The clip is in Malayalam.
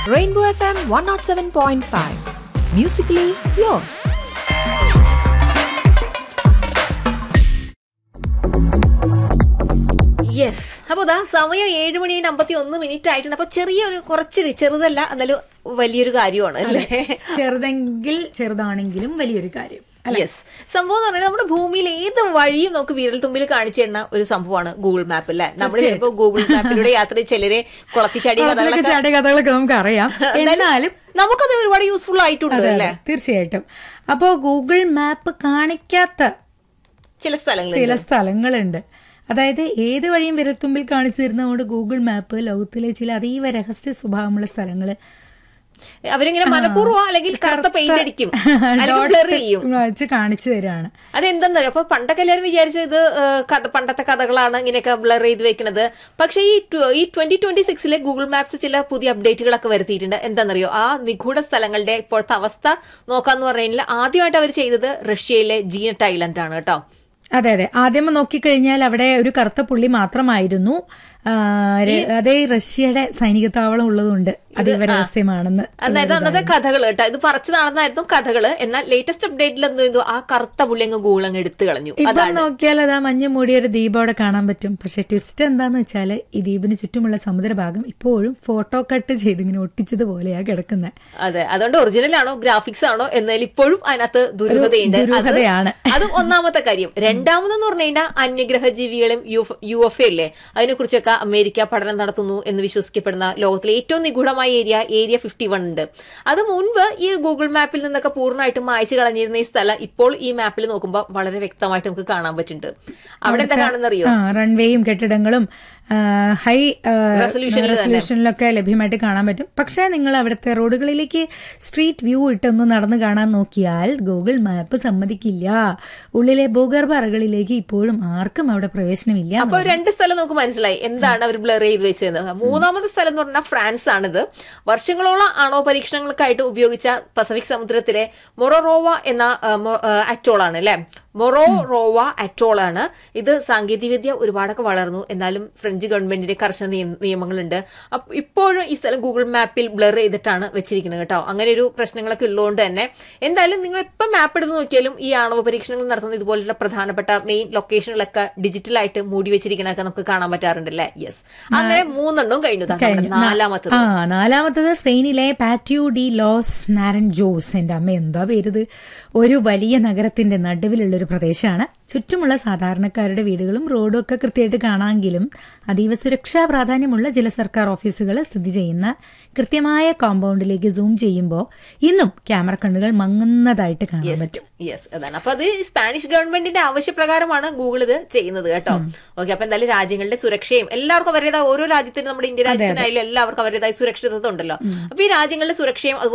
Rainbow FM 107.5. Musically yours. Yes അപ്പൊ ദാ സമയം ഏഴ് മണി അമ്പത്തി ഒന്ന് മിനിറ്റ് ആയിട്ടുണ്ട് അപ്പൊ ചെറിയൊരു കുറച്ചൊരു ചെറുതല്ല എന്നാലും വലിയൊരു കാര്യമാണ് അല്ലേ ചെറുതെങ്കിൽ ചെറുതാണെങ്കിലും വലിയൊരു കാര്യം യെസ് സംഭവം എന്ന് പറഞ്ഞാൽ നമ്മുടെ ഭൂമിയിൽ ഏത് വഴിയും നമുക്ക് വിരൽ തുമ്പിൽ കാണിച്ചു തരുന്ന ഒരു സംഭവമാണ് ഗൂഗിൾ മാപ്പ് അല്ലേ നമ്മൾ ചിലപ്പോൾ ഗൂഗിൾ മാപ്പിലൂടെ യാത്ര ചെയ്ത് ചിലരെ കുളത്തിച്ചാടി കുളത്തിലൊക്കെ കഥകളൊക്കെ ചാടിയ കഥകളൊക്കെ നമുക്ക് അറിയാം എന്നാലും നമുക്കത് ഒരുപാട് യൂസ്ഫുൾ ആയിട്ടുണ്ട് അതെ, അല്ലേ അതെ, തീർച്ചയായിട്ടും അപ്പോ ഗൂഗിൾ മാപ്പ് കാണിക്കാത്ത ചില സ്ഥലങ്ങളിൽ ചില സ്ഥലങ്ങളുണ്ട് അതായത് ഏത് വഴിയും വിരൽത്തുമ്പിൽ കാണിച്ചു തരുന്നതുകൊണ്ട് ഗൂഗിൾ മാപ്പ് ലോകത്തിലെ ചില അതീവ രഹസ്യ സ്വഭാവമുള്ള സ്ഥലങ്ങള് അവരിങ്ങനെ മനഃപൂർവ്വം അല്ലെങ്കിൽ കറുത്ത പെയിന്റ് അടിക്കും അല്ലെങ്കിൽ ബ്ലർ ചെയ്യും വെച്ച് കാണിച്ചു തരാണ് അതെന്തെന്നറിയോ അപ്പൊ പണ്ടൊക്കെ എല്ലാവരും വിചാരിച്ചത് ഇത് ഏഹ്, കഥ പണ്ടത്തെ കഥകളാണ് ഇങ്ങനെയൊക്കെ ബ്ലർ ചെയ്ത് വെക്കുന്നത് പക്ഷേ ഈ ട്വ- ഈ ട്വന്റി ട്വന്റി സിക്സിലെ ഗൂഗിൾ മാപ്സ് ചില പുതിയ അപ്ഡേറ്റുകളൊക്കെ വരുത്തിയിട്ടുണ്ട് എന്താണെന്നറിയോ ആ നിഗൂഢ സ്ഥലങ്ങളുടെ ഇപ്പോഴത്തെ അവസ്ഥ നോക്കാന്ന് പറഞ്ഞു കഴിഞ്ഞാൽ ആദ്യമായിട്ട് അവർ ചെയ്തത് റഷ്യയിലെ ജീനറ്റ് ഐലൻഡ് ആണ് കേട്ടോ അതെ അതെ ആദ്യം നോക്കിക്കഴിഞ്ഞാൽ അവിടെ ഒരു കറുത്ത പുള്ളി മാത്രമായിരുന്നു ആ, ര- അതേ റഷ്യയുടെ സൈനിക താവളം ഉള്ളതുകൊണ്ട് അതീവ രഹസ്യമാണെന്ന് അതായത് അന്നത്തെ കഥകൾ കേട്ടോ ഇത് പറിച്ചതാണെന്നായിരുന്നു കഥകള് എന്നാൽ ലേറ്റസ്റ്റ് അപ്ഡേറ്റിൽ എന്ത് ചെയ്തു ആ കറുത്ത പുള്ളി അങ്ങ് ഗൂഗിൾ അങ്ങ് എടുത്തു കളഞ്ഞു ഇപ്പൊ നോക്കിയാൽ അതാ മഞ്ഞ് മൂടിയ ഒരു ദ്വീപ് അവിടെ കാണാൻ പറ്റും പക്ഷെ ട്വിസ്റ്റ് എന്താന്ന് വെച്ചാല് ഈ ദ്വീപിന് ചുറ്റുമുള്ള സമുദ്രഭാഗം ഇപ്പോഴും ഫോട്ടോ കട്ട് ചെയ്ത് ഇങ്ങനെ ഒട്ടിച്ചതുപോലെയാ കിടക്കുന്നത് അതെ അതുകൊണ്ട് ഒറിജിനൽ ആണോ ഗ്രാഫിക്സ് ആണോ എന്നാൽ ഇപ്പോഴും അതിനകത്ത് ദുരൂഹതയുണ്ട് അത് ദുരൂഹതയാണ്. അത് ഒന്നാമത്തെ കാര്യം രണ്ടാമതെന്ന് പറഞ്ഞു കഴിഞ്ഞാൽ അന്യഗ്രഹ ജീവികളും യു എഫ് എ അല്ലേ അതിനെ കുറിച്ചൊക്കെ അമേരിക്ക പഠനം നടത്തുന്നു എന്ന് വിശ്വസിക്കപ്പെടുന്ന ലോകത്തിലെ ഏറ്റവും നിഗൂഢമായ ഏരിയ ഏരിയ ഫിഫ്റ്റി വൺ ഉണ്ട് അത് മുൻപ് ഈ ഗൂഗിൾ മാപ്പിൽ നിന്നൊക്കെ പൂർണ്ണമായിട്ടും മായ്ച്ചു കളഞ്ഞിരുന്ന ഈ സ്ഥലം ഇപ്പോൾ ഈ മാപ്പിൽ നോക്കുമ്പോൾ വളരെ വ്യക്തമായിട്ട് നമുക്ക് കാണാൻ പറ്റുന്നുണ്ട് അവിടെ എന്താ കാണുന്നറിയോ ആ റൺവേയും കെട്ടിടങ്ങളും ആ, ഹൈ ആ, Resolutionൽ തന്നെ. റെസൊല്യൂഷനിലൊക്കെ ലഭ്യമായിട്ട് കാണാൻ പറ്റും പക്ഷേ നിങ്ങൾ അവിടുത്തെ റോഡുകളിലേക്ക് സ്ട്രീറ്റ് വ്യൂ ഇട്ടൊന്ന് നടന്ന് കാണാൻ നോക്കിയാൽ ഗൂഗിൾ മാപ്പ് സമ്മതിക്കില്ല ഉള്ളിലെ ഭൂഗർഭ അറകളിലേക്ക് ഇപ്പോഴും ആർക്കും അവിടെ പ്രവേശനമില്ല അപ്പൊ രണ്ട് സ്ഥലം നമുക്ക് മനസ്സിലായി എന്താണ് അവർ ബ്ലർ ചെയ്ത് വെച്ചത് മൂന്നാമത്തെ സ്ഥലം എന്ന് പറഞ്ഞാൽ ഫ്രാൻസ് ആണിത് വർഷങ്ങളോളം ആണവ പരീക്ഷണങ്ങൾക്കായിട്ട് ഉപയോഗിച്ച പസഫിക് സമുദ്രത്തിലെ മൊറോറോവ എന്ന അറ്റോൾ ആണ് അല്ലെ മൊറോറോവ അറ്റോൾ ആണ് ഇത് സാങ്കേതികവിദ്യ ഒരുപാടൊക്കെ വളർന്നു എന്നാലും ഫ്രഞ്ച് ഗവൺമെന്റിന്റെ കർശന നിയ- നിയമങ്ങളുണ്ട് അപ്പൊ ഇപ്പോഴും ഈ സ്ഥലം ഗൂഗിൾ മാപ്പിൽ ബ്ലർ ചെയ്തിട്ടാണ് വെച്ചിരിക്കുന്നത് കേട്ടോ അങ്ങനെ ഒരു പ്രശ്നങ്ങളൊക്കെ ഉള്ളതുകൊണ്ട് തന്നെ എന്തായാലും നിങ്ങൾ എപ്പം മാപ്പ് എടുത്ത് നോക്കിയാലും ഈ ആണവ പരീക്ഷണങ്ങൾ നടത്തുന്ന ഇതുപോലുള്ള പ്രധാനപ്പെട്ട മെയിൻ ലൊക്കേഷനുകളൊക്കെ ഡിജിറ്റലായിട്ട് മൂടി വെച്ചിരിക്കണൊക്കെ നമുക്ക് കാണാൻ പറ്റാറുണ്ടല്ലേ യെസ് അങ്ങനെ മൂന്നെണ്ണം കഴിഞ്ഞു ദാ നമ്മുടെ നാലാമത്തത് ആ നാലാമത്തത് സ്പെയിനിലെ Patio de los Naranjos എന്റെ അമ്മ എന്താ പേരുത് ഒരു വലിയ നഗരത്തിന്റെ നടുവിലുള്ള ഒരു പ്രദേശമാണ് ചുറ്റുമുള്ള സാധാരണക്കാരുടെ വീടുകളും റോഡും ഒക്കെ കൃത്യമായിട്ട് കാണാമെങ്കിലും അതീവ സുരക്ഷാ പ്രാധാന്യമുള്ള ചില സർക്കാർ ഓഫീസുകൾ സ്ഥിതി ചെയ്യുന്ന കൃത്യമായ കോമ്പൗണ്ടിലേക്ക് സൂം ചെയ്യുമ്പോൾ ഇന്നും ക്യാമറ കണ്ണുകൾ മങ്ങുന്നതായിട്ട് കാണാൻ പറ്റും യെസ് അതാണ് അപ്പൊ അത് സ്പാനിഷ് ഗവൺമെന്റിന്റെ ആവശ്യപ്രകാരമാണ് ഗൂഗിൾ ഇത് ചെയ്യുന്നത് കേട്ടോ ഓക്കെ അപ്പൊ എന്തായാലും രാജ്യങ്ങളുടെ സുരക്ഷയും എല്ലാവർക്കും അവരുടേതായ ഓരോ രാജ്യത്തിനും നമ്മുടെ ഇന്ത്യ രാജ്യത്തിനായാലും എല്ലാവർക്കും അവരുടേതായ സുരക്ഷിതത്വം ഉണ്ടല്ലോ അപ്പൊ ഈ രാജ്യങ്ങളുടെ സുരക്ഷയും അതുപോലെ